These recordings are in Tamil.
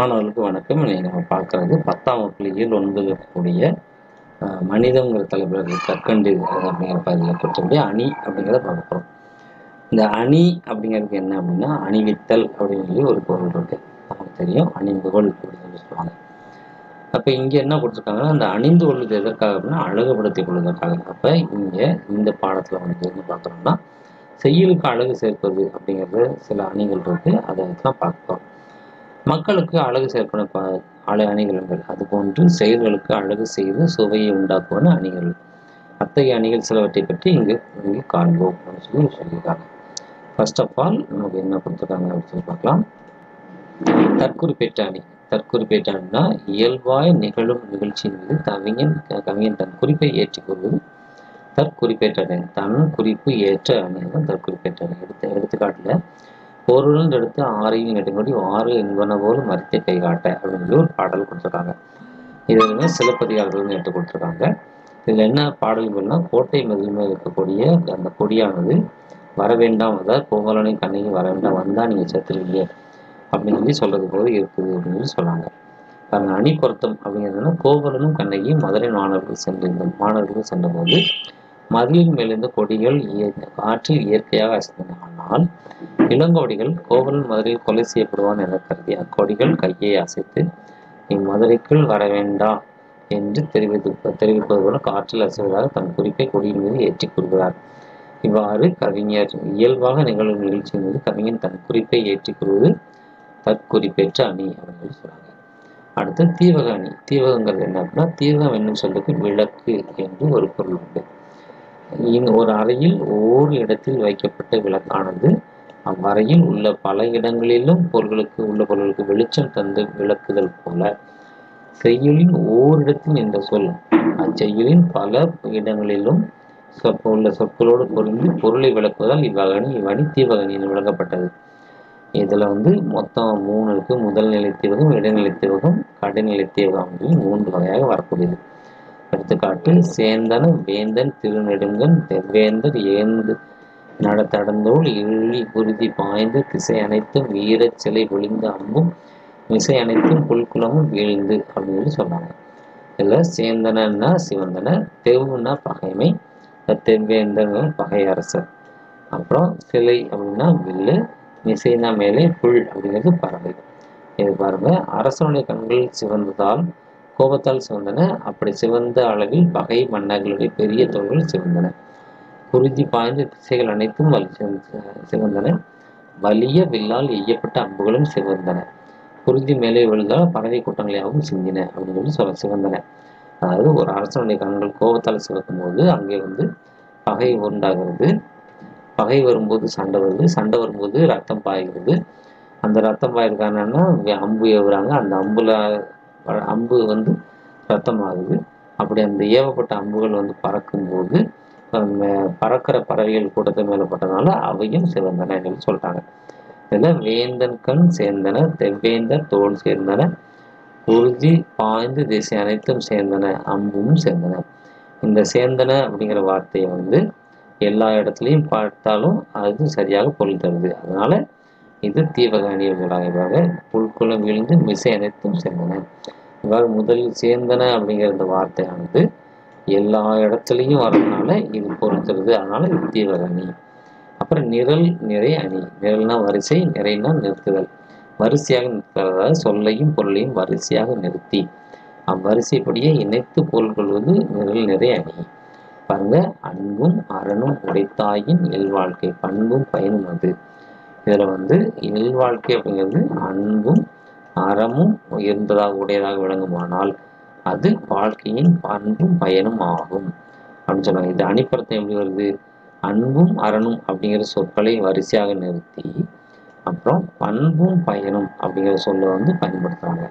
மாணவர்களுக்கு வணக்கம் இன்னைக்கு நம்ம பார்க்குறது பத்தாம் வகுப்பில் இயல் ஒன்பதில் இருக்கக்கூடிய அஹ், மனிதங்கிற தலைப்பில் இருக்க கற்கண்டு அப்படிங்கிற பகுதியில் கொடுத்தக்கூடிய அணி அப்படிங்கிறத பார்க்க போகிறோம் இந்த அணி அப்படிங்கிறதுக்கு என்ன அப்படின்னா அணிவித்தல் அப்படின்னு சொல்லி ஒரு பொருள் இருக்கு நமக்கு தெரியும் அணிந்துகொள் அப்படின்னு சொல்லி சொல்லுவாங்க அப்போ இங்கே என்ன கொடுத்துருக்காங்கன்னா அந்த அணிந்து கொள்வது எதற்காக அப்படின்னா அழகுபடுத்திக் கொள்வதற்காக அப்போ இங்கே இந்த பாடத்தில் வந்து என்ன பார்க்குறோம்னா செய்யுளுக்கு அழகு சேர்ப்பது அப்படிங்கிறது சில அணிகள் இருக்கு அதை தான் பார்ப்போம் மக்களுக்கு அழகு சேர்ப்பன ப அழ அணிகலன்கள் அதுபோன்று செயல்களுக்கு அழகு செய்து சுவையை உண்டாக்குவன அணிகள் அத்தகைய அணிகள் சிலவற்றை பற்றி இங்கு இங்கு காண்போம் அப்படின்னு சொல்லி சொல்லியிருக்காங்க ஃபர்ஸ்ட் ஆஃப் ஆல் நமக்கு என்ன கொடுத்துருக்காங்க அப்படின்னு சொல்லி பார்க்கலாம் தற்குறிப்பேற்ற அணி தற்குறிப்பேற்ற அணினா இயல்பாய் நிகழும் நிகழ்ச்சியின் மீது கவிஞன் கவிஞன் தன் குறிப்பை ஏற்றிக் கொள்வது தற்குறிப்பேற்ற அணி தன் குறிப்பு ஏற்ற அணி தான் தற்குறிப்பேற்ற அணி எடுத்து எடுத்துக்காட்டுல பொருள் எடுத்து ஆறையும் நெடுங்கொடி ஆறு என்பன போல மறித்த கை காட்ட அப்படின்னு சொல்லி ஒரு பாடல் கொடுத்துருக்காங்க இது வந்து சிலப்பதிகாரத்தில் எடுத்து கொடுத்துருக்காங்க இதில் என்ன பாடல்கள்னா கோட்டை மதிலுமே இருக்கக்கூடிய அந்த கொடியானது வர வேண்டாம் அதாவது கோவலனை கண்ணையும் வர வேண்டாம் வந்தா நீங்க செத்துருவீங்க அப்படின்னு சொல்லி சொல்றது போல இருக்குது அப்படின்னு சொல்லி சொன்னாங்க அந்த அணி பொருத்தம் அப்படிங்கிறதுனா கோவலனும் கண்ணையும் மதுரை மாணவர்கள் சென்றிருந்த மாணவர்கள் சென்றபோது மதிலின் மேலிருந்த கொடிகள் இய- காற்றில் இயற்கையாக அசைந்தன ஆனால் இளங்கோடிகள் கோவலன் மதுரையில் கொலை செய்யப்படுவான் என கருதி அக்கொடிகள் கையை அசைத்து இம்மதுரைக்குள் வர வேண்டாம் என்று தெரிவித்து தெரிவிப்பது போல காற்றில் அசைவதாக தன் குறிப்பை கொடியின் மீது ஏற்றிக் கொள்கிறார் இவ்வாறு கவிஞர் இயல்பாக நிகழும் நிகழ்ச்சியின் மீது கவிஞன் தன் குறிப்பை ஏற்றிக் கொள்வது தற்குறிப்பேற்ற அணி அப்படின்னு சொல்லி சொல்றாங்க அடுத்து தீவக அணி தீவகங்கிறது என்ன அப்படின்னா தீவகம் என்னும் சொல்லுக்கு விளக்கு என்று ஒரு பொருள் உண்டு இங்கு ஒரு அறையில் ஓர் இடத்தில் வைக்கப்பட்ட விளக்கானது அவ்வறையில் உள்ள பல இடங்களிலும் பொருள்களுக்கு உள்ள பொருள்களுக்கு வெளிச்சம் தந்து விளக்குதல் போல செய்யுளின் ஓரிடத்தில் என்ற சொல் அச்செய்யுளின் பல இடங்களிலும் சொற்க உள்ள சொற்களோடு பொருந்தி பொருளை விளக்குவதால் இவ்வகணி இவ்வணி தீவகணி என விளக்கப்பட்டது இதுல வந்து மொத்தம் மூணு இருக்கு முதல் நிலை தீவகம் இடைநிலை தீவகம் கடைநிலை தீவகம் அப்படின்னு மூன்று வகையாக வரக்கூடியது எடுத்துக்காட்டு சேந்தன வேந்தன் திருநெடுங்கன் தெவ்வேந்தர் ஏந்து நடத்தடந்தோள் இழி குருதி பாய்ந்து திசை அனைத்தும் வீரச் சிலை பொழிந்த அம்பும் மிசை அனைத்தும் புல்குலமும் வீழ்ந்து அப்படின்னு சொல்லி சொன்னாங்க இதுல சேந்தனன்னா சிவந்தன தெவ்வுன்னா பகைமை தெவ்வேந்தர்கள் பகை அரசர் அப்புறம் சிலை அப்படின்னா வில்லு மிசைனா மேலே புல் அப்படிங்கிறது பறவை இது பாருங்க அரசனுடைய கண்கள் சிவந்ததால் கோபத்தால் சிவந்தன அப்படி சிவந்த அளவில் பகை மன்னர்களுடைய பெரிய தோள்கள் சிவந்தன குருதி பாய்ந்த திசைகள் அனைத்தும் வலி சிவந்த- சிவந்தன வலிய வில்லால் எய்யப்பட்ட அம்புகளும் சிவந்தன குருதி மேலே விழுந்தால் பறவை கூட்டங்களையாகவும் சிந்தின அப்படின்னு சொல்லி சொல்ல சிவந்தன அதாவது ஒரு அரசனுடைய கண்கள் கோபத்தால் சிவக்கும் போது அங்கே வந்து பகை உண்டாகிறது பகை வரும்போது சண்டை வருது சண்டை வரும்போது ரத்தம் பாய்கிறது அந்த ரத்தம் பாய்றது காரணம்னா இங்க அம்பு ஏவுறாங்க அந்த அம்புல வ- அம்பு வந்து ரத்தம் ஆகுது அப்படி அந்த ஏவப்பட்ட அம்புகள் வந்து பறக்கும்போது நம்ம பறக்கிற பறவைகள் கூட்டத்து மேல பட்டனால அவையும் சிவந்தன சொல்லி சொல்லிட்டாங்க இதுல வேந்தன் கண் சேர்ந்தன தெவ்வேந்தர் தோல் சேர்ந்தன உறுதி பாய்ந்து திசை அனைத்தும் சேர்ந்தன அம்பும் சேர்ந்தன இந்த சேர்ந்தன அப்படிங்கிற வார்த்தையை வந்து எல்லா இடத்துலையும் பார்த்தாலும் அது சரியாக பொருள் தருது அதனால இது தீவக அணியர்களாக புல்குளம் விழுந்து மிசை அனைத்தும் சேர்ந்தன இவ்வாறு முதலில் சேர்ந்தன அப்படிங்கிற இந்த வார்த்தையானது எல்லா இடத்துலையும் வரதுனால இது பொருத்துறது அதனால இது தீவக அணி அப்புறம் நிரல் நிறை அணி நிரல்னா வரிசை நிறைனா நிறுத்துதல் வரிசையாக நிறுத்துதல் அதாவது சொல்லையும் பொருளையும் வரிசையாக நிறுத்தி அவ்வரிசைப்படியே இணைத்து பொருள் கொள்வது நிரல் நிறை அணி பாருங்க அன்பும் அறனும் உடைத்தாயின் இல்வாழ்க்கை பண்பும் பயனும் அது இதுல வந்து இல்வாழ்க்கை அப்படிங்கிறது அன்பும் அறமும் உயர்ந்ததாக உடையதாக விளங்குமானால் அது வாழ்க்கையின் பண்பும் பயனும் ஆகும் அப்படின்னு சொன்னாங்க இது அணிப்படத்தை எப்படி வருது அன்பும் அறனும் அப்படிங்கிற சொற்களை வரிசையாக நிறுத்தி அப்புறம் பண்பும் பயனும் அப்படிங்கிற சொல்லை வந்து பயன்படுத்துறாங்க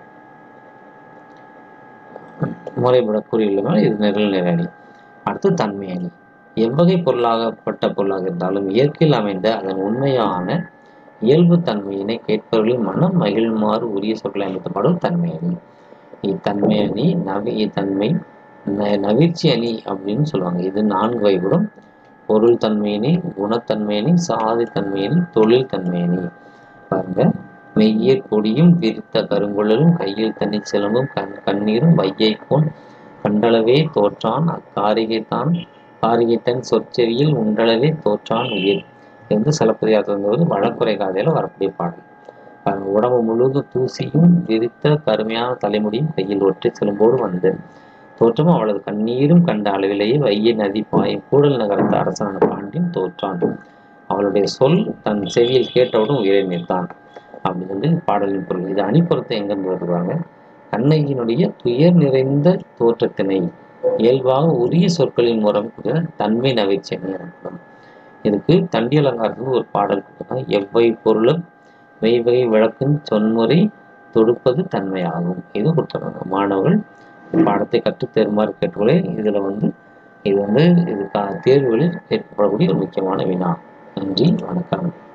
முறைப்பட குறியீடுகள் இது நிரல் நிரணி அடுத்து தன்மை அணி எவ்வகை பொருளாகப்பட்ட பொருளாக இருந்தாலும் இயற்கையில் அமைந்த அதன் உண்மையான இயல்பு தன்மையினை கேட்பவர்களின் மனம் மகிழுமாறு உரிய சொற்களை அமைத்தப்படும் தன்மை அணி இத்தன்மை அணி நவி இத்தன்மை ந- நவிர்ச்சி அணி அப்படின்னு சொல்லுவாங்க இது நான்கு வகைப்படும் பொருள் தன்மையினி குணத்தன்மையினி சாதி தன்மையினி தொழில் தன்மையினி பாருங்க மெய்ய கொடியும் விரித்த கருங்குழலும் கையில் தனி சிலம்பும் கண் கண்ணீரும் வையை கோன் கண்டளவே தோற்றான் அக்காரிகைத்தான் காரிகைத்தன் சொற்செவியில் உண்டளவே தோற்றான் உயிர் இது வந்து சிலப்பதிகாரத்தில் வந்து வழக்குரை காதையில வரக்கூடிய பாடல் பாருங்க, உடம்பு முழுவதும் தூசியும் விரித்த கருமையான தலைமுடியும் கையில் ஒற்றை சிலம்போடு வந்து தோற்றமும் அவளது கண்ணீரும் கண்ட அளவிலேயே வைய நதி பாயும் கூடல் நகரத்து அரசனான பாண்டியன் தோற்றான் அவளுடைய சொல் தன் செவியில் கேட்டவுடன் உயிரை நிற்தான் அப்படின்னு வந்து பாடலின் பொருள் இது அணிப்புறத்தை எங்கிருந்து வருவாங்க கண்ணகியினுடைய துயர் நிறைந்த தோற்றத்தினை இயல்பாக உரிய சொற்களின் மூலம் கூட தன்மை நகைச்சுவை எனப்படும் இதுக்கு தண்டி அலங்காரத்தில் ஒரு பாடல் கொடுத்தாங்க எவ்வை பொருளும் மெய்வகை விளக்கும் சொன்முறை தொடுப்பது தன்மையாகும் இது கொடுத்துருக்காங்க மாணவர்கள் பாடத்தை கற்றுத் தேருமாறு கேட்டுக்கொள்ள இதுல வந்து இது வந்து இது கா- தேர்வுகளில் கேட்கப்படக்கூடிய ஒரு முக்கியமான வினா நன்றி வணக்கம்